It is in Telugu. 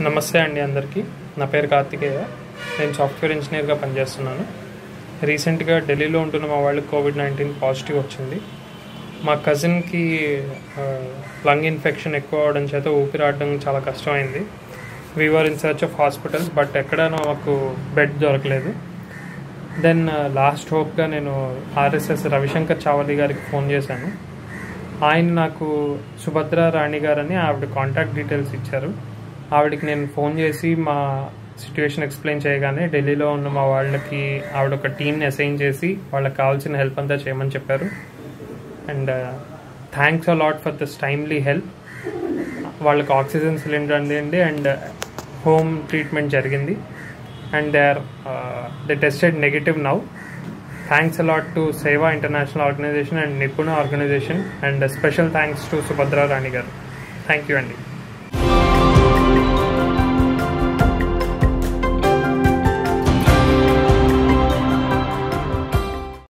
నమస్తే అండి అందరికీ నా పేరు కార్తికేయ నేను సాఫ్ట్వేర్ ఇంజనీర్గా పనిచేస్తున్నాను రీసెంట్గా ఢిల్లీలో ఉంటున్న మా వాళ్ళకి కోవిడ్ నైన్టీన్ పాజిటివ్ వచ్చింది మా కజిన్కి లంగ్ ఇన్ఫెక్షన్ ఎక్కువ అవడం చేత ఊపిరాడడం చాలా కష్టమైంది we're in search of hospitals but ఎక్కడ మాకు బెడ్ దొరకలేదు దెన్ లాస్ట్ హోప్గా నేను ఆర్ఎస్ఎస్ రవిశంకర్ చావలి గారికి ఫోన్ చేశాను ఆయన నాకు సుభద్ర రాణి గారని ఆవిడ కాంటాక్ట్ డీటెయిల్స్ ఇచ్చారు ఆవిడకి నేను ఫోన్ చేసి మా సిచ్యువేషన్ ఎక్స్ప్లెయిన్ చేయగానే ఢిల్లీలో ఉన్న మా వాళ్ళకి ఆవిడ ఒక టీంని అసైన్ చేసి వాళ్ళకి కావాల్సిన హెల్ప్ అంతా చేయమని చెప్పారు and thanks a lot for this timely help వాళ్ళకి ఆక్సిజన్ సిలిండర్ అందింది అండ్ హోమ్ ట్రీట్మెంట్ జరిగింది and they are they tested negative now thanks a lot to Seva international organisation and Nipuna organisation and special thanks to Subhadra Rani garu thank you అండి